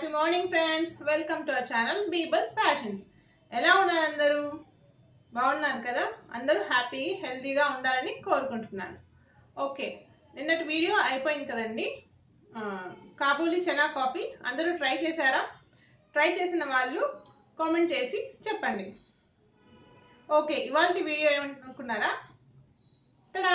happy morning friends welcome to our channel బీబస్ fashions ఎలా ఉన్నారు అందరూ బాగున్నారు కదా అందరూ హ్యాపీ హెల్తీగా ఉండాలని కోరుకుంటున్నాను ఓకే నిన్నటి వీడియో అయిపోయింది కదండి ఆ, కాబూలీ చనా కాఫీ అందరూ ట్రై చేశారా ట్రై చేసిన వాళ్ళు కామెంట్ చేసి చెప్పండి ఓకే ఇవాళ వీడియో ఏమనుకున్నారా తడా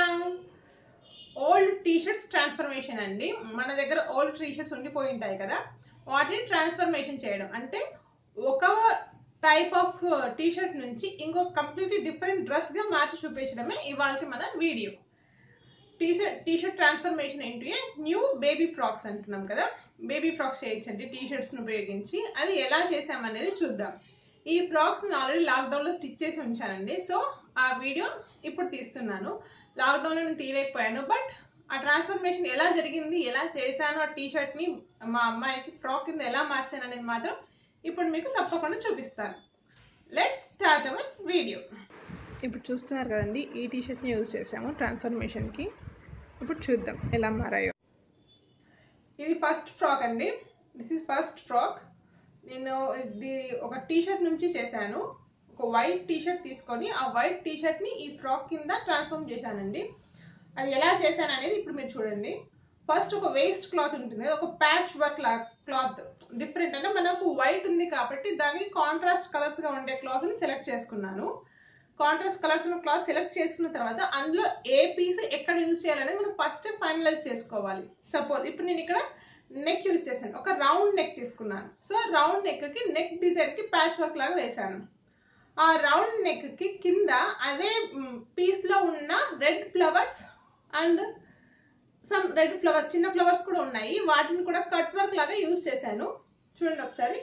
ఓల్డ్ టీషర్ట్స్ ట్రాన్స్ఫర్మేషన్ అండి మన దగ్గర ఓల్డ్ టీషర్ట్స్ ఉండిపోయి ఉంటాయి కదా వాటిని ట్రాన్స్ఫర్మేషన్ చేయడం అంటే ఒక టైప్ ఆఫ్ టీషర్ట్ నుంచి ఇంకొక కంప్లీట్లీ డిఫరెంట్ డ్రెస్ గా మార్చి చూపించడమే ఇవాళ మన వీడియో టీషర్ట్ టీషర్ట్ ట్రాన్స్ఫర్మేషన్ ఏంటి న్యూ బేబీ ఫ్రాక్స్ అంటున్నాం కదా బేబీ ఫ్రాక్స్ చేయొచ్చండి టీషర్ట్స్ ను ఉపయోగించి అది ఎలా చేసామనేది చూద్దాం ఈ ఫ్రాక్స్ నేను ఆల్రెడీ లాక్డౌన్ లో స్టిచ్ చేసి ఉంచానండి సో ఆ వీడియో ఇప్పుడు తీస్తున్నాను లాక్డౌన్ లో నేను తీయలేకపోయాను బట్ ఆ ట్రాన్స్ఫర్మేషన్ ఎలా జరిగింది ఎలా చేశాను ఆ టీ షర్ట్ ని మా అమ్మాయికి ఫ్రాక్ కింద ఎలా మార్చాను అనేది మాత్రం ఇప్పుడు మీకు తప్పకుండా చూపిస్తాను లెట్స్ స్టార్ట్ అవర్ వీడియో ఇప్పుడు చూస్తున్నారు కదండి ఈ టీ షర్ట్ని యూజ్ చేసాము ట్రాన్స్ఫర్మేషన్కి ఇప్పుడు చూద్దాం ఎలా మారాయో ఇది ఫస్ట్ ఫ్రాక్ అండి దిస్ ఇస్ ఫస్ట్ ఫ్రాక్ నేను ఇది ఒక టీ షర్ట్ నుంచి చేశాను ఒక వైట్ టీ షర్ట్ తీసుకొని ఆ వైట్ టీ షర్ట్ ని ఈ ఫ్రాక్ కింద ట్రాన్స్ఫార్మ్ చేశానండి అది ఎలా చేశాను అనేది ఇప్పుడు మీరు చూడండి ఫస్ట్ ఒక వేస్ట్ క్లాత్ ఉంటుంది ఒక ప్యాచ్ వర్క్ లా క్లాత్ డిఫరెంట్ అంటే మనకు వైట్ ఉంది కాబట్టి దానికి కాంట్రాస్ట్ కలర్స్ గా ఉండే క్లాత్ ని సెలెక్ట్ చేసుకున్నాను కాంట్రాస్ట్ కలర్స్ ఉన్న క్లాత్ సెలెక్ట్ చేసుకున్న తర్వాత అందులో ఏ పీస్ ఎక్కడ యూజ్ చేయాలనేది మనం ఫస్ట్ ఫైనలైజ్ చేసుకోవాలి సపోజ్ ఇప్పుడు నేను ఇక్కడ నెక్ యూజ్ చేస్తాను ఒక రౌండ్ నెక్ తీసుకున్నాను సో రౌండ్ నెక్ కి నెక్ డిజైన్ కి ప్యాచ్ వర్క్ లాగా వేశాను ఆ రౌండ్ నెక్ కి కింద అదే పీస్ లో ఉన్న red flowers and some red flowers చిన్న ఫ్లవర్స్ కూడా ఉన్నాయి వాటిని కూడా కట్ వర్క్ లాగా యూజ్ చేశాను చూడండి ఒకసారి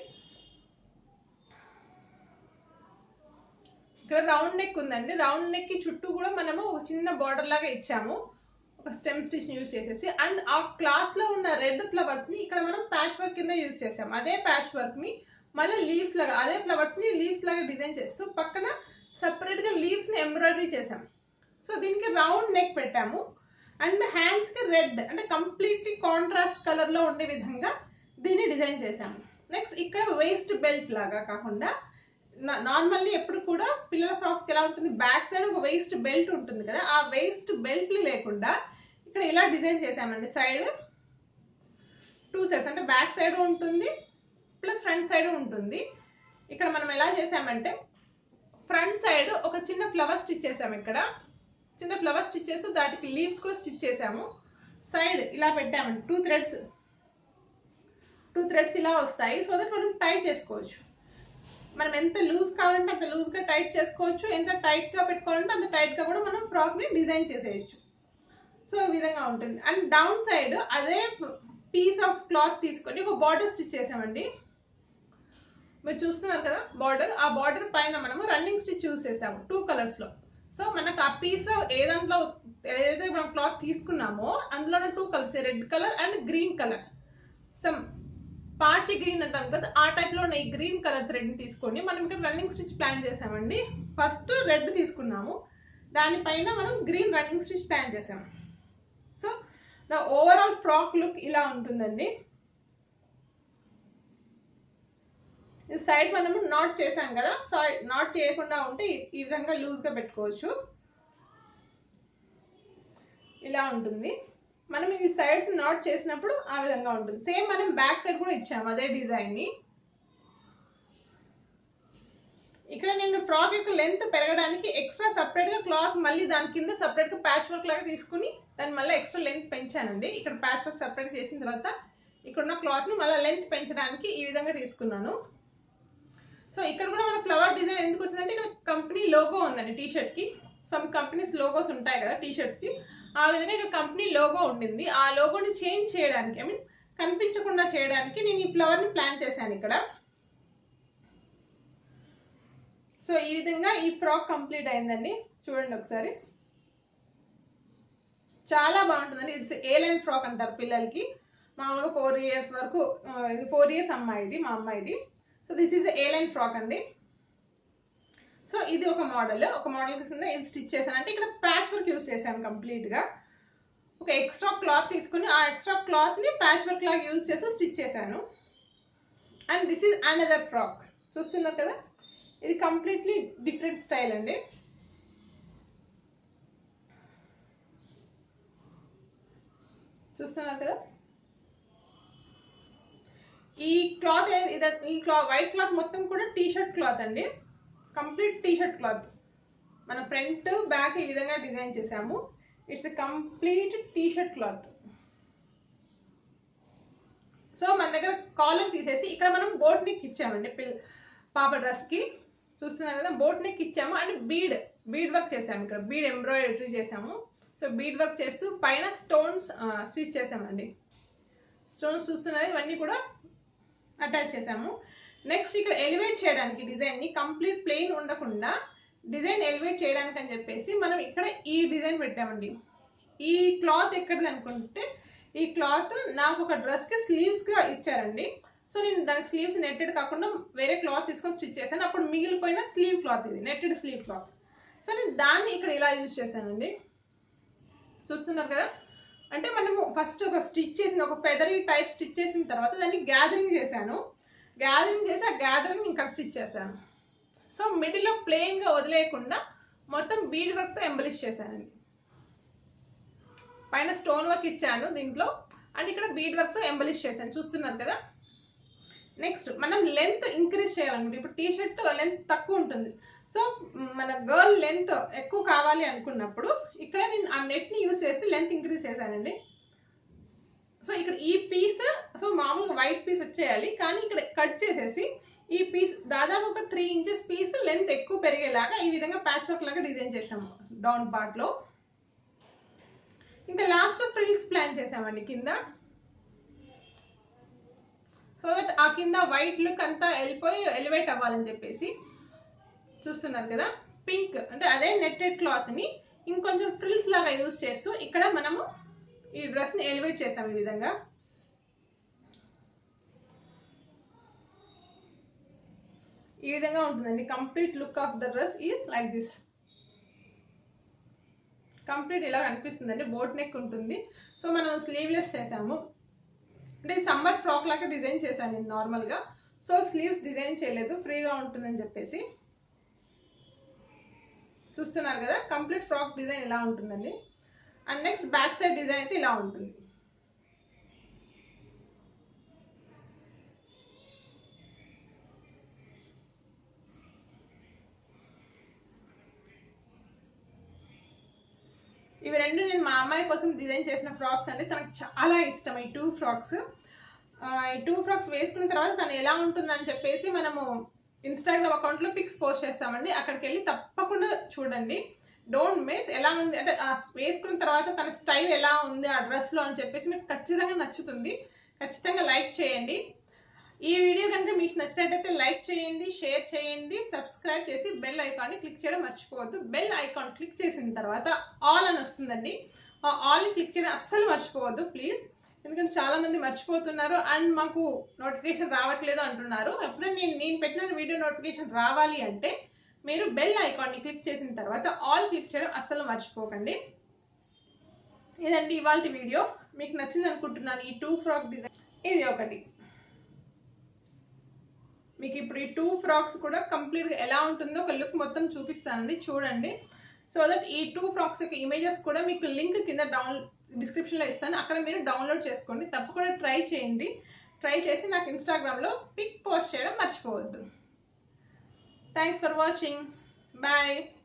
ఇక్కడ రౌండ్ నెక్ ఉందండి రౌండ్ నెక్ కి చుట్టూ కూడా మనము ఒక చిన్న బార్డర్ లాగా ఇచ్చాము ఒక స్టెమ్ స్టిచ్ యూజ్ చేసేసి అండ్ ఆ క్లాత్ లో ఉన్న రెడ్ ఫ్లవర్స్ ని ఇక్కడ మనం ప్యాచ్ వర్క్ కింద యూజ్ చేసాం అదే ప్యాచ్ వర్క్ ని మళ్ళీ లీవ్స్ లాగా అదే ఫ్లవర్స్ ని లీవ్స్ లాగా డిజైన్ చేస్తూ పక్కన సపరేట్ గా లీవ్స్ ని ఎంబ్రాయిడరీ చేసాం సో దీనికి రౌండ్ నెక్ పెట్టాము అండ్ హ్యాండ్స్ కి రెడ్ అంటే కంప్లీట్లీ కాంట్రాస్ట్ కలర్ లో ఉండే విధంగా దీన్ని డిజైన్ చేసాము నెక్స్ట్ ఇక్కడ వేస్ట్ బెల్ట్ లాగా కాకుండా నార్మల్లీ ఎప్పుడు కూడా పిల్లల ఫ్రాక్స్ ఎలా ఉంటుంది బ్యాక్ సైడ్ ఒక వేస్ట్ బెల్ట్ ఉంటుంది కదా ఆ వేస్ట్ బెల్ట్ లేకుండా ఇక్కడ ఇలా డిజైన్ చేసామండి సైడ్ టూ సైడ్స్ అంటే బ్యాక్ సైడ్ ఉంటుంది ప్లస్ ఫ్రంట్ సైడ్ ఉంటుంది ఇక్కడ మనం ఎలా చేసామంటే ఫ్రంట్ సైడ్ ఒక చిన్న ఫ్లవర్ స్టిచ్ చేసాము ఇక్కడ చిన్న ఫ్లవర్ స్టిచ్ చేస్తూ దాటికి లీవ్స్ కూడా స్టిచ్ చేసాము సైడ్ ఇలా పెట్టామండి టూ థ్రెడ్స్ టూ థ్రెడ్స్ ఇలా వస్తాయి సో దట్ మనం టై చేసుకోవచ్చు మనం ఎంత లూజ్ కావాలంటే అంత లూజ్ గా టైట్ చేసుకోవచ్చు ఎంత టైట్ గా పెట్టుకోవాలంటే అంత టైట్ గా కూడా మనం ఫ్రాక్ ని డిజైన్ చేసేయచ్చు సో ఈ విధంగా ఉంటుంది అండ్ డౌన్ సైడ్ అదే పీస్ ఆఫ్ క్లాత్ తీసుకొని ఒక బార్డర్ స్టిచ్ చేసామండి మీరు చూస్తున్నారు కదా బార్డర్ ఆ బార్డర్ పైన మనము రన్నింగ్ స్టిచ్ యూస్ చేసాము టూ కలర్స్ లో సో మనకు ఆ పీస్ ఏ దాంట్లో ఏదైతే మనం క్లాత్ తీసుకున్నామో అందులోనే two colours red colour and green colour some పాచి గ్రీన్ అంటాం కదా ఆ టైప్ లో ఉన్న ఈ గ్రీన్ కలర్ థ్రెడ్ ని తీసుకొని మనం ఇక్కడ రన్నింగ్ స్టిచ్ ప్లాన్ చేసామండి ఫస్ట్ రెడ్ తీసుకున్నాము దానిపైన మనం గ్రీన్ రన్నింగ్ స్టిచ్ ప్లాన్ చేసాము so the overall frock look ఇలా ఉంటుందండి ఈ సైడ్ మనము నాట్ చేసాం కదా సైడ్ నాట్ చేయకుండా ఉంటే ఈ విధంగా లూజ్ గా పెట్టుకోవచ్చు ఇలా ఉంటుంది మనం ఈ సైడ్స్ నాట్ చేసినప్పుడు ఆ విధంగా ఉంటుంది సేమ్ మనం బ్యాక్ సైడ్ కూడా ఇచ్చాము అదే డిజైన్ ని ఇక్కడ నేను ఫ్రాక్ యొక్క లెంత్ పెరగడానికి ఎక్స్ట్రా సపరేట్ గా క్లాత్ మళ్ళీ దాని కింద సపరేట్ గా ప్యాచ్ వర్క్ లాగా తీసుకుని దాన్ని మళ్ళీ ఎక్స్ట్రా లెంత్ పెంచానండి ఇక్కడ ప్యాచ్ వర్క్ సపరేట్ చేసిన తర్వాత ఇక్కడ ఉన్న క్లాత్ ని మళ్ళీ లెంత్ పెంచడానికి ఈ విధంగా తీసుకున్నాను సో ఇక్కడ కూడా మన ఫ్లవర్ డిజైన్ ఎందుకు వచ్చిందంటే ఇక్కడ కంపెనీ లోగో ఉందండి టీ షర్ట్ కి సమ్ కంపెనీస్ లోగోస్ ఉంటాయి కదా టీ షర్ట్స్ కి ఆ విధంగా ఇక్కడ కంపెనీ లోగో ఉండింది ఆ లోగోని చేంజ్ చేయడానికి ఐ మీన్ కనిపించకుండా చేయడానికి నేను ఈ ఫ్లవర్ ని ప్లాన్ చేశాను ఇక్కడ సో ఈ విధంగా ఈ ఫ్రాక్ కంప్లీట్ అయిందండి చూడండి ఒకసారి చాలా బాగుంటుందండి ఇట్స్ ఏ లైన్ ఫ్రాక్ అంటారు పిల్లలకి మామూలుగా ఫోర్ ఇయర్స్ వరకు ఇది ఫోర్ ఇయర్స్ అమ్మాయిది మా అమ్మాయిది so this is A line frock అండి సో ఇది ఒక మోడల్ ఒక మోడల్ కింద ఇది స్టిచ్ చేశాను అంటే ఇక్కడ ప్యాచ్ వర్క్ యూస్ చేశాను కంప్లీట్ గా ఒక ఎక్స్ట్రా క్లాత్ తీసుకుని ఆ ఎక్స్ట్రా క్లాత్ ని ప్యాచ్ వర్క్ లాగా యూస్ చేసి స్టిచ్ చేశాను and this is another frock చూస్తున్నారు కదా ఇది కంప్లీట్లీ డిఫరెంట్ స్టైల్ అండి చూస్తున్నారు కదా ఈ క్లాత్ ఇది ఈ క్లాత్ వైట్ క్లాత్ మొత్తం కూడా టీ షర్ట్ క్లాత్ అండి కంప్లీట్ టీ షర్ట్ క్లాత్ మన ఫ్రంట్ బ్యాక్ ఈ విధంగా డిజైన్ చేసాము it's complete T shirt cloth so మన దగ్గర కాలర్ తీసేసి ఇక్కడ మనం బోట్ నెక్ ఇచ్చామండి పిల్ పాప డ్రెస్ కి చూస్తున్నారు కదా బోట్ నెక్ ఇచ్చాము అండ్ బీడ్ బీడ్ వర్క్ చేసాము ఇక్కడ బీడ్ ఎంబ్రాయిడరీ చేసాము సో బీడ్ వర్క్ చేస్తూ పైన స్టోన్స్ స్టిచ్ చేసామండి స్టోన్స్ చూస్తున్నారు ఇవన్నీ కూడా అటాచ్ చేసాము నెక్స్ట్ ఇక్కడ ఎలివేట్ చేయడానికి డిజైన్ ని కంప్లీట్ ప్లెయిన్ ఉండకుండా డిజైన్ ఎలివేట్ చేయడానికి అని చెప్పేసి మనం ఇక్కడ ఈ డిజైన్ పెట్టామండి ఈ క్లాత్ ఎక్కడిది అనుకుంటే ఈ క్లాత్ నాకు ఒక డ్రెస్ కి స్లీవ్స్ గా ఇచ్చారండి సో నేను దానికి స్లీవ్స్ నెట్టెడ్ కాకుండా వేరే క్లాత్ తీసుకొని స్టిచ్ చేశాను అప్పుడు మిగిలిపోయిన స్లీవ్ క్లాత్ ఇది నెట్టెడ్ స్లీవ్ క్లాత్ సో నేను దాన్ని ఇక్కడ ఇలా యూజ్ చేశానండి చూస్తున్నారు కదా అంటే మనము ఫస్ట్ ఒక స్టిచ్ చేసిన ఒక ఫెదరీ టైప్ స్టిచ్ చేసిన తర్వాత దాన్ని గ్యాదరింగ్ చేశాను గ్యాదరింగ్ చేసి ఆ గ్యాదరింగ్ ఇక్కడ స్టిచ్ చేశాను సో మిడిల్లో ప్లెయిన్ గా వదిలేయకుండా మొత్తం బీడ్ వర్క్ తో ఎంబలిష్ చేశానండి పైన స్టోన్ వర్క్ ఇచ్చాను దీంట్లో అండ్ ఇక్కడ బీడ్ వర్క్ తో ఎంబలిష్ చేశాను చూస్తున్నారు కదా నెక్స్ట్ మనం లెంత్ ఇంక్రీజ్ చేయాలనుకుంటే ఇప్పుడు టీ షర్ట్ లెంత్ తక్కువ ఉంటుంది సో మన గర్ల్ లెంత్ ఎక్కువ కావాలి అనుకున్నప్పుడు ఇక్కడ నేను ఆ నెట్ ని యూస్ చేసి లెంత్ ఇంక్రీజ్ చేశానండి సో ఇక్కడ ఈ పీస్ సో మామూలుగా వైట్ పీస్ వచ్చేయాలి కానీ ఇక్కడ కట్ చేసేసి ఈ పీస్ దాదాపు ఒక త్రీ ఇంచెస్ పీస్ లెంత్ ఎక్కువ పెరిగేలాగా ఈ విధంగా ప్యాచ్ వర్క్ లాగా డిజైన్ చేసాము డౌన్ పార్ట్ లో ఇంకా లాస్ట్ ఫ్రిల్స్ ప్లాన్ చేసామండి కింద సో దట్ ఆ కింద వైట్ లుక్ అంతా వెళ్ళిపోయి ఎలివేట్ అవ్వాలని చెప్పేసి చూస్తున్నారు కదా పింక్ అంటే అదే నెట్టెడ్ క్లాత్ ని ఇంకొంచెం ఫ్రిల్స్ లాగా యూజ్ చేస్తూ ఇక్కడ మనము ఈ డ్రెస్ ని ఎలివేట్ చేసాం ఈ విధంగా ఈ విధంగా ఉంటుందండి complete look of the dress is like this complete ఇలా కనిపిస్తుందండి బోట్ నెక్ ఉంటుంది సో మనం స్లీవ్లెస్ చేసాము అంటే సమ్మర్ ఫ్రాక్ లాగా డిజైన్ చేశాను నేను నార్మల్గా సో స్లీవ్స్ డిజైన్ చేయలేదు ఫ్రీగా ఉంటుందని చెప్పేసి చూస్తున్నారు కదా కంప్లీట్ ఫ్రాక్ డిజైన్ ఇలా ఉంటుందండి and next back side design అయితే ఇలా ఉంటుంది ఇవి రెండు నేను మా అమ్మాయి కోసం డిజైన్ చేసిన ఫ్రాక్స్ అండి తనకు చాలా ఇష్టం ఈ టూ ఫ్రాక్స్ ఈ టూ ఫ్రాక్స్ వేసుకున్న తర్వాత తను ఎలా ఉంటుందని చెప్పేసి మనము ఇన్స్టాగ్రామ్ అకౌంట్ లో పిక్స్ పోస్ట్ చేస్తామండి అక్కడికి వెళ్ళి తప్పకుండా చూడండి డోంట్ మిస్ ఎలా ఉంది అంటే ఆ వేసుకున్న తర్వాత తన స్టైల్ ఎలా ఉంది ఆ డ్రెస్ లో అని చెప్పేసి మీకు ఖచ్చితంగా నచ్చుతుంది ఖచ్చితంగా లైక్ చేయండి ఈ వీడియో కనుక మీకు నచ్చినట్టయితే లైక్ చేయండి షేర్ చేయండి సబ్స్క్రైబ్ చేసి బెల్ ఐకాన్ ని క్లిక్ చేయడం మర్చిపోవద్దు బెల్ ఐకాన్ క్లిక్ చేసిన తర్వాత ఆల్ అని వస్తుందండి ఆ ఆల్ ని క్లిక్ చేయడం అస్సలు మర్చిపోవద్దు ప్లీజ్ ఎందుకంటే చాలా మంది మర్చిపోతున్నారు అండ్ మాకు నోటిఫికేషన్ రావట్లేదు అంటున్నారు ఎప్పుడైనా నేను నేను పెట్టిన వీడియో నోటిఫికేషన్ రావాలి అంటే మీరు బెల్ ఐకాన్ ని క్లిక్ చేసిన తర్వాత ఆల్ క్లిక్ చేయడం అస్సలు మర్చిపోకండి ఇదండి ఇవాళ వీడియో మీకు నచ్చింది అనుకుంటున్నాను ఈ టూ ఫ్రాక్ డిజైన్ ఇది ఒకటి మీకు ఇప్పుడు ఈ టూ ఫ్రాక్స్ కూడా కంప్లీట్గా ఎలా ఉంటుందో ఒక లుక్ మొత్తం చూపిస్తానండి చూడండి సో దట్ ఈ టూ ఫ్రాక్స్ యొక్క ఇమేజెస్ కూడా మీకు లింక్ కింద డౌన్ డిస్క్రిప్షన్లో ఇస్తాను అక్కడ మీరు డౌన్లోడ్ చేసుకోండి తప్పకుండా ట్రై చేయండి ట్రై చేసి నాకు ఇన్స్టాగ్రామ్లో పిక్ పోస్ట్ చేయడం మర్చిపోవద్దు థ్యాంక్స్ ఫర్ వాచింగ్ బాయ్